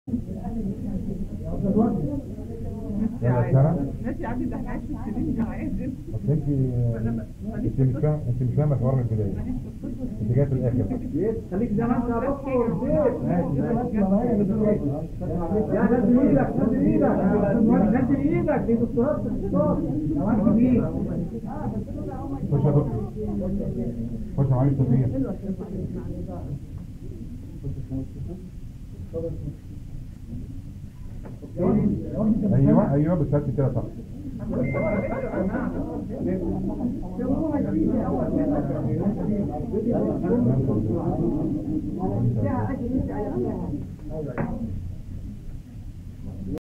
يلا سنة ماشي يا عم ده احنا عايش في السنين ده عادي بس انت انت مش فاهم انت مش فاهم الحوار من البداية انت جاي في الاخر خليك زي ما انت يا بابا والبيت يا نزل ايدك نزل ايدك نزل ايدك دي دكتوراه في الاقتصاد لو انت بيه خش يا دكتور خش يا معلم صفية ايوه ايوه بالظبط كده صح